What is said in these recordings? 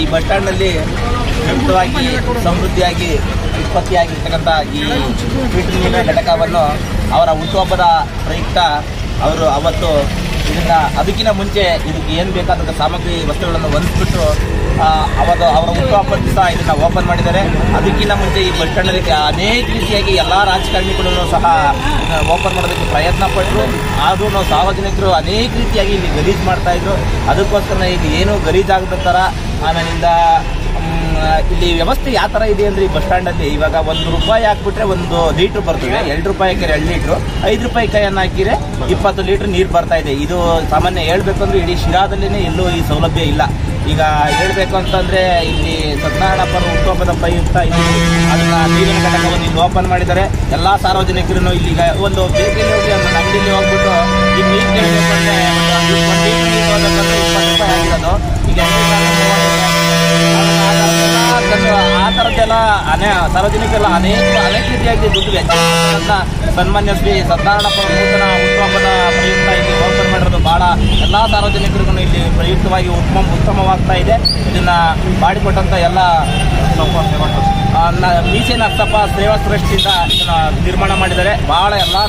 bus ಸ್ಟ್ಯಾಂಡ್ನಲ್ಲಿ ಮುಕ್ತವಾಗಿ ಸಮೃದ್ಧಿಯಾಗಿ ಉತ್ಪತ್ತಿಯಾಗಿರ್ತಕ್ಕಂಥ ಈ ಫಿಲ್ಟರ್ ನೀರಿನ ಘಟಕವನ್ನು ಅವರ ಹುಟ್ಟುಹಬ್ಬದ ಪ್ರಯುಕ್ತ ಅವರು ಅವತ್ತು ಇದನ್ನ ಅದಕ್ಕಿಂತ ಮುಂಚೆ ಇದಕ್ಕೆ ಏನು ಬೇಕಾದ ಸಾಮಗ್ರಿ ವಸ್ತುಗಳನ್ನು ಹೊಂದಿಸ್ಬಿಟ್ಟು ಅವರ ಅವರ ಹುಟ್ಟುಹಬ್ಬದ ದಿವಸ ಇದನ್ನ ಓಪನ್ ಮಾಡಿದ್ದಾರೆ ಅದಕ್ಕಿಂತ ಮುಂಚೆ ಈ ಬಸ್ ಸ್ಟ್ಯಾಂಡಲ್ಲಿ ಅನೇಕ ರೀತಿಯಾಗಿ ಎಲ್ಲ ರಾಜಕಾರಣಿಗಳು ಸಹ ಓಪನ್ ಮಾಡೋದಕ್ಕೆ ಪ್ರಯತ್ನ ಪಟ್ಟರು ಆದ್ರೂ ಸಾರ್ವಜನಿಕರು ಅನೇಕ ರೀತಿಯಾಗಿ ಇಲ್ಲಿ ಗಲೀಜು ಮಾಡ್ತಾ ಇದ್ರು ಅದಕ್ಕೋಸ್ಕರ ಇಲ್ಲಿ ಏನು ಗಲೀಜಾಗದ ಥರ ಆಮೇಲಿಂದ ಮ್, ಇಲ್ಲಿ ವ್ಯವಸ್ಥೆ ಯಾವ ಥರ ಇದೆ ಅಂದ್ರೆ ಈ ಬಸ್ ಸ್ಟ್ಯಾಂಡಲ್ಲಿ ಇವಾಗ ಒಂದು ರೂಪಾಯಿ ಹಾಕ್ಬಿಟ್ರೆ ಒಂದು ಲೀಟ್ರ್ ಬರ್ತದೆ ಎರಡು ರೂಪಾಯಿ ಹಾಕಿದ್ರೆ ಎರಡು ಲೀಟ್ರು ಐದು ರೂಪಾಯಿ ಕಾಯನ್ನು ಹಾಕಿದ್ರೆ ಇಪ್ಪತ್ತು ಲೀಟ್ರ್ ನೀರು ಬರ್ತಾ ಇದೆ ಇದು ಸಾಮಾನ್ಯ ಹೇಳ್ಬೇಕು ಅಂದ್ರೆ ಇಡೀ ಶಿರಾದಲ್ಲಿನೇ ಎಲ್ಲೂ ಈ ಸೌಲಭ್ಯ ಇಲ್ಲ ಈಗ ಹೇಳ್ಬೇಕು ಅಂತಂದ್ರೆ ಇಲ್ಲಿ ಸತ್ಯನಾರಾಯಣಪ್ಪನ ಹುಟ್ಟುಹಬ್ಬದ ಪ್ರಯುಕ್ತ ಇಲ್ಲಿ ಅದನ್ನ ನೀರಿನ ಘಟಕವನ್ನು ಇಲ್ಲಿ ಓಪನ್ ಮಾಡಿದ್ದಾರೆ ಎಲ್ಲಾ ಸಾರ್ವಜನಿಕರು ಇಲ್ಲಿಗ ಒಂದು ಬೇಕರಿಯಲ್ಲಿ ಹೋಗಿ ಒಂದು ಅಂಗಡಿಯಲ್ಲಿ ಹೋಗ್ಬಿಟ್ಟು ಈ ನೀರು ಕೇಳಬೇಕು ಅಂದ್ರೆ ಒಂದು ಒಂದು ಲೀಟ್ರ್ ನೀರು ಹೋಗ್ಬೇಕಂದ್ರೆ ಇಪ್ಪತ್ತು ರೂಪಾಯಿ ಆಗಿರೋದು ಈಗ ಆ ಥರದ್ದೆಲ್ಲ ಅನೇ ಸಾರ್ವಜನಿಕರೆಲ್ಲ ಅನೇಕ ಅನೇಕ ರೀತಿಯಾಗಿ ದುಡ್ಡು ವೆಚ್ಚ ಮಾಡೋದನ್ನ ಸನ್ಮಾನ್ಯ ಶ್ರೀ ಸತ್ಯನಾರಾಯಣಪ್ಪರ ನೂತನ ಹುಟ್ಟುಹಬ್ಬದ ಪ್ರಯುಕ್ತ ಇಲ್ಲಿ ಓಪನ್ ಮಾಡಿರೋದು ಬಹಳ ಎಲ್ಲ ಸಾರ್ವಜನಿಕರಿಗೂ ಇಲ್ಲಿ ಪ್ರಯುಕ್ತವಾಗಿ ಉತ್ತಮ ಉತ್ತಮವಾಗ್ತಾ ಇದೆ ಇದನ್ನ ಮಾಡಿಕೊಟ್ಟಂತ ಎಲ್ಲ ಆ, ನ- ಮೀಸೆ ನರ್ತಪ್ಪ ಸೇವಾ ಟ್ರಸ್ಟಿಂದ ಇದನ್ನ ನಿರ್ಮಾಣ ಮಾಡಿದ್ದಾರೆ ಬಹಳ ಎಲ್ಲ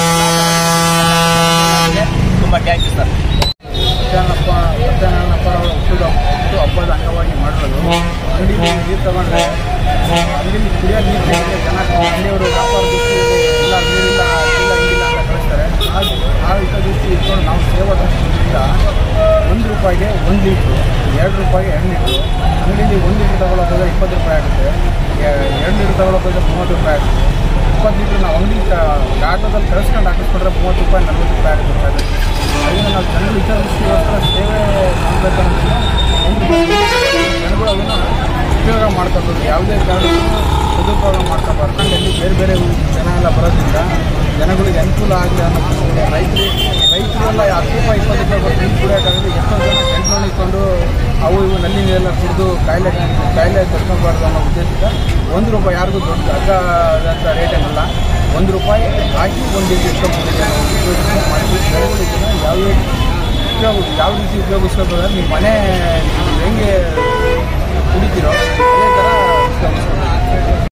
ತುಂಬ ಥ್ಯಾಂಕ್ ಯು ಸರ್ ಸತ್ಯನಾರಾಯಣಪ್ಪ ಸತ್ಯನಾರಾಯಣಪ್ಪರವರ ಹುಟ್ಟುದ ಹುಟ್ಟು ಹಬ್ಬದ ಅಂಗವಾಗಿ ಮಾಡಿರೋದು ಅಂಗಡಿ ನೀರು ತಗೊಂಡ್ರೆ ಅಂಗಡಿಲಿ ಕುಡಿಯೋ ನೀರು ಸಿಗುತ್ತೆ ಜನ ಅಂಗಡಿಯವರು ವ್ಯಾಪಾರ ದೃಷ್ಟಿ ಇಲ್ಲ ನೀರಿಲ್ಲ ಇಲ್ಲ ಹಿಂಗಿಲ್ಲ ಅಂತ ಕಳಿಸ್ತಾರೆ ಆ ಆ ಹಿತ ದೃಷ್ಟಿ ಇಟ್ಕೊಂಡು ನಾವು ಸೇವಾ ದೃಷ್ಟಿಯಿಂದ ಒಂದು ರೂಪಾಯಿಗೆ ಒಂದು ಲೀಟ್ರು ಎರಡು ರೂಪಾಯಿಗೆ ಎರಡು ಲೀಟ್ರು ಅಂಗಡಿಲಿ ಒಂದು ಲೀಟ್ರ್ ತಗೊಳ್ಳೋಕೆ ಹೋದ್ರೆ ಇಪ್ಪತ್ತು ರೂಪಾಯಿ ಆಗುತ್ತೆ ಎ- ಎರಡು ಲೀಟ್ರ್ ತಗೊಳ್ಳೋಕೆ ಹೋದ್ರೆ ಮೂವತ್ತು ರೂಪಾಯಿ ಆಗುತ್ತೆ ಇಪ್ಪತ್ತು ಲೀಟ್ರ್ ನಾವು ಅಂಗಡಿ ಆಟೋದಲ್ಲಿ ಕಳಿಸ್ಕೊಂಡು ಹಾಕಿಸ್ಕೊಂಡ್ರೆ ಮೂವತ್ತು ರೂಪಾಯಿ ನಲ್ವತ್ತು ರೂಪಾಯಿ ಆಗುತ್ತೆ ಅದನ್ನು ನಾವು ಜನರು ಹಿತದೃಷ್ಟಿಗೋಸ್ಕರ ಸೇವೆ ಮಾಡಬೇಕನ್ನೋದನ್ನ ಜನಗಳು ಅದನ್ನು ಉಪಯೋಗ ಮಾಡ್ಕೋಬೇಕು ಯಾವುದೇ ಕಾರಣಕ್ಕೂ ಸದುಪಯೋಗ ಮಾಡ್ಕೋಬಾರ್ದು ಅಲ್ಲಿ ಬೇರೆ ಬೇರೆ ಜನ ಎಲ್ಲ ಬರೋದ್ರಿಂದ ಜನಗಳಿಗೆ ಅನುಕೂಲ ಆಗಲಿ ಅನ್ನೋದಕ್ಕೋಸ್ಕರ ರೈತರು ರೈತರೆಲ್ಲ ಹತ್ತು ರೂಪಾಯಿ ಇಪ್ಪತ್ತು ರೂಪಾಯಿ ಕೊಟ್ಟು ನೀರು ಕುಡಿಯೋಕ್ಕಾಗಲಿ ಎಷ್ಟೋ ಜನ ಗಂಟಲು ಇಟ್ಕೊಂಡು ಅವು ಇವು ನಲ್ಲಿ ನೀರೆಲ್ಲ ಕುಡಿದು ಕಾಯಿಲೆ ಕಾಯಿಲೆ ತರ್ಕೊಬಾರ್ದು ಅನ್ನೋ ಉದ್ದೇಶದಿಂದ ಒಂದು ರೂಪಾಯಿ ಯಾರಿಗೂ ದೊಡ್ಡ ಅಗ್ಗದಂಥ ರೇಟ್ ಏನಿಲ್ಲ ಒಂದು ರೂಪಾಯಿ ಹಾಕಿ ಒಂದು ರೀತಿ ಇಟ್ಕೊಂಡ್ಬಿಟ್ಟಿದೆ ನಾವು ಮಾಡಿ ಜನಗಳು ಇದನ್ನು ಯಾವುದೇ ಉಪಯೋಗ ಯಾವ ರೀತಿ ಉಪಯೋಗಿಸ್ಕೋಬೋದಂದ್ರೆ ನಿಮ್ಮ ಮನೆ ನೀವು ಹೆಂಗೆ